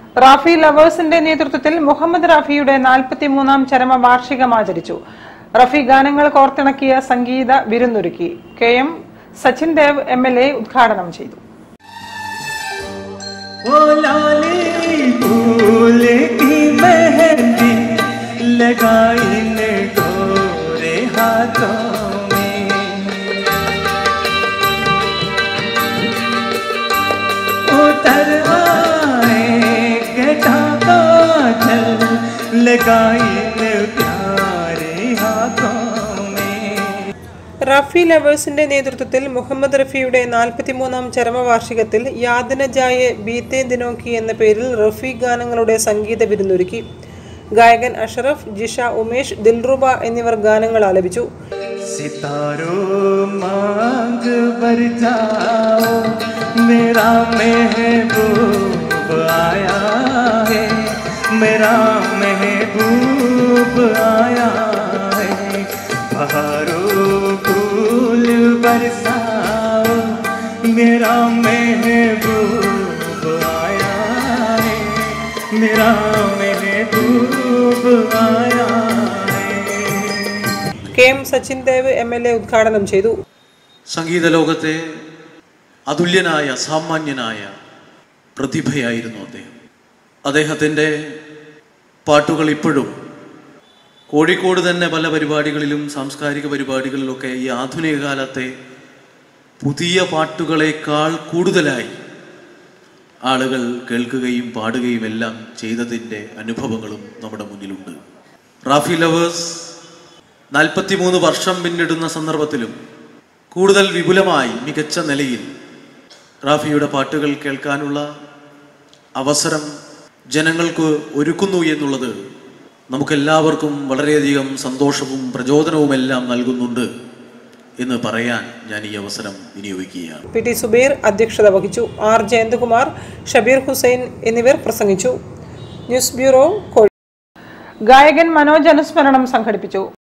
റാഫി ലവേഴ്സിന്റെ നേതൃത്വത്തിൽ മുഹമ്മദ് റാഫിയുടെ നാൽപ്പത്തിമൂന്നാം ചരമ വാർഷികം ആചരിച്ചു റഫി ഗാനങ്ങൾ കോർത്തിണക്കിയ സംഗീത വിരുന്നൊരുക്കി K M Sachin Dev M L A ഉദ്ഘാടനം ചെയ്തു ओ लाली फूल की मेहंदी लगाई ने गोरे हाथों में उतर आए गटा चल लगाई ने प्यारे हाथों में റഫി ലവേഴ്സിന്റെ നേതൃത്വത്തിൽ മുഹമ്മദ് റഫിയുടെ നാൽപ്പത്തിമൂന്നാം ചരമവാർഷികത്തിൽ യാതന ജായെ ബീത്തെ ദിനോക്കി എന്ന പേരിൽ റഫി ഗാനങ്ങളുടെ സംഗീത വിരുന്നൊരുക്കി ഗായകൻ അഷറഫ് ജിഷ ഉമേഷ് ദിൽറുബ എന്നിവർ ഗാനങ്ങൾ ആലപിച്ചു सितारों मांग भर जाओ मेरा महबूब आया है मेरा महबूब आया है बहारों फूल बरसाओ मेरा महबूब आया है मेरा महबूब आया है K M Sachin Dev M L A ഉദ്ഘാടനം ചെയ്തു സംഗീത ലോകത്തെ അതുല്യനായ സാമാന്യനായ പ്രതിഭയായിരുന്നു അദ്ദേഹം അദ്ദേഹത്തിൻ്റെ പാട്ടുകൾ ഇപ്പോഴും കോഴിക്കോട് തന്നെ പല പരിപാടികളിലും സാംസ്കാരിക പരിപാടികളിലൊക്കെ ഈ ആധുനിക കാലത്തെ പുതിയ പാട്ടുകളേക്കാൾ കൂടുതലായി ആളുകൾ കേൾക്കുകയും പാടുകയും എല്ലാം ചെയ്തതിൻ്റെ അനുഭവങ്ങളും നമ്മുടെ മുന്നിലുണ്ട് റാഫി ലവേഴ്സ് നാൽപ്പത്തിമൂന്ന് വർഷം പിന്നിടുന്ന സന്ദർഭത്തിലും കൂടുതൽ വിപുലമായി മികച്ച നിലയിൽ റാഫിയുടെ പാട്ടുകൾ കേൾക്കാനുള്ള അവസരം ജനങ്ങൾക്ക് ഒരുക്കുന്നു എന്നുള്ളത് നമുക്കെല്ലാവർക്കും വളരെയധികം സന്തോഷവും പ്രചോദനവുമെല്ലാം നൽകുന്നുണ്ട് എന്ന് പറയാൻ ഞാൻ ഈ അവസരം വിനിയോഗിക്കുകയാണ് പി ടി സുബൈർ അധ്യക്ഷത വഹിച്ചു ആർ ജയന്തകുമാർ ഷബീർ ഹുസൈൻ എന്നിവർ പ്രസംഗിച്ചു ന്യൂസ് ബ്യൂറോ കോഴി ഗായകൻ മനോജ് അനുസ്മരണം സംഘടിപ്പിച്ചു